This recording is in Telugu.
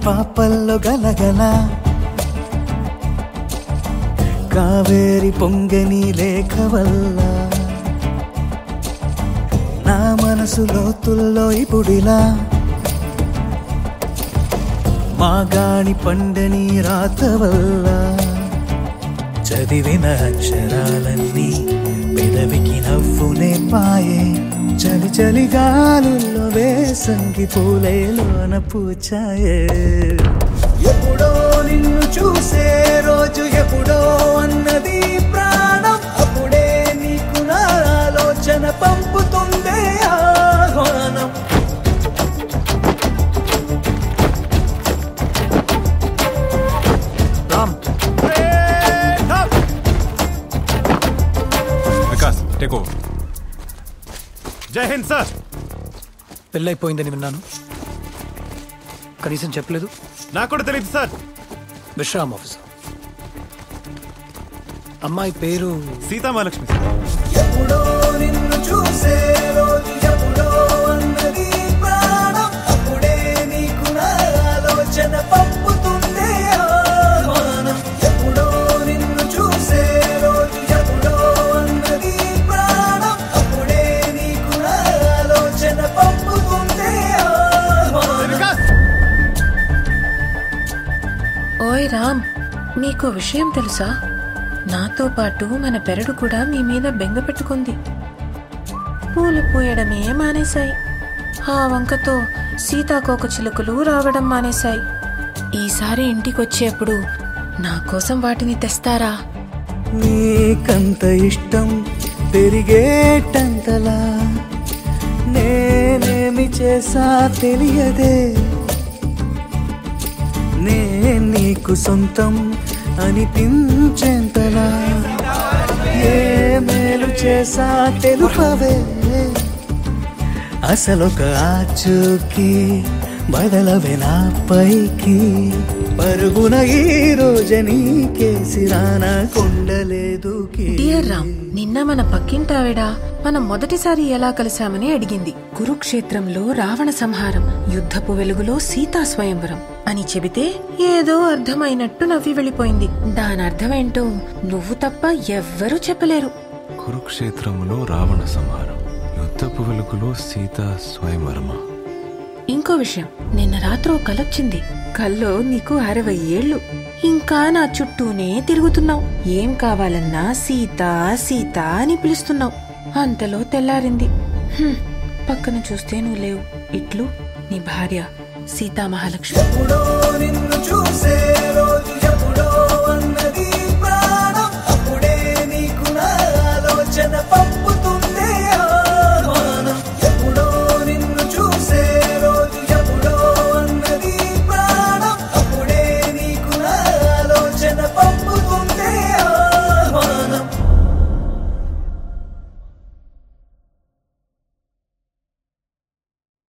పాపల్లో గలగల కావేరి పొంగని లేఖ వల్ల నా మనసు లోతుల్లో ఇప్పుడిలా మాగాణి పండని రాత వల్ల చదివిన అక్షరాలన్నీ పెదవికి నవ్వునే పాయే చలి చలి గాలుల్లో వేసంగి పూలేలోన పూచాయే ఎప్పుడో నిన్ను చూసే రోజు ఎప్పుడో అన్నది ప్రాణం అప్పుడే నీకు నా ఆలోచన పంపుతుందే ఆహ్వానం రామ్ వికాస్ టేక్ ఓవర్ జై హింద్ సార్ పెళ్ళైపోయిందని విన్నాను కనీసం చెప్పలేదు నాకు కూడా తెలియదు సార్ విశ్రామ్ ఆఫీసర్ అమ్మాయి పేరు సీతామహాలక్ష్మి సార్ ఎప్పుడో నిన్ను చూసే రోజు ఎప్పుడో అన్నది ప్రాణం అప్పుడే నీకు నా ఆలోచన పంపుతుందే ఆహ్వానం ఎప్పుడో నిన్ను చూసే రోజు ఎప్పుడో అన్నది ప్రాణం అప్పుడే నీకు నా ఆలోచన పంపుతుందే ఆహ్వానం వికాస్ ఓయ్ రామ్ నీకో విషయం తెలుసా నాతో పాటు మన పెరడు కూడా మీ మీద బెంగ పెట్టుకుంది పూలు పూయడమే మానేశాయి ఆ వంకతో సీతాకోక చిలుకలు రావడం మానేశాయి ఈసారి ఇంటికొచ్చేప్పుడు నా కోసం వాటిని తెస్తారా నీకంత ఇష్టం పెరిగేటంతలా నేనేమి చేసా తెలియదే నే నీకు సొంతం అనిపించేంతలా ఏ మేలు చేసా తెలుపవే అసలొక ఆచూకి బదలవే నా పైకి పరుగున ఈ రోజు నీకేసి రానా కొండలేదు డియర్ రామ్ నిన్న మన పక్కింటావిడ మనం మొదటిసారి ఎలా కలిశామని అడిగింది కురుక్షేత్రంలో రావణ సంహారం యుద్ధపు వెలుగులో సీతా స్వయంవరం అని చెబితే ఏదో అర్థమైనట్టు నవ్వి వెళ్ళిపోయింది దాని అర్థమేంటో నువ్వు తప్ప ఎవ్వరూ చెప్పలేరు కురుక్షేత్రములో రావణ సంహారం యుద్ధపు వెలుగులో సీత స్వయంవరమ ఇంకో విషయం నిన్న రాత్రి ఓ కలొచ్చింది కల్లో నీకు అరవై ఏళ్ళు ఇంకా నా చుట్టూనే తిరుగుతున్నావు ఏం కావాలన్నా సీత సీత అని పిలుస్తున్నావు అంతలో తెల్లారింది హ్మ్, పక్కన చూస్తే నువ్వు లేవు ఇట్లు నీ భార్య సీతా మహాలక్ష్మి ఎప్పుడో నిన్ను చూసే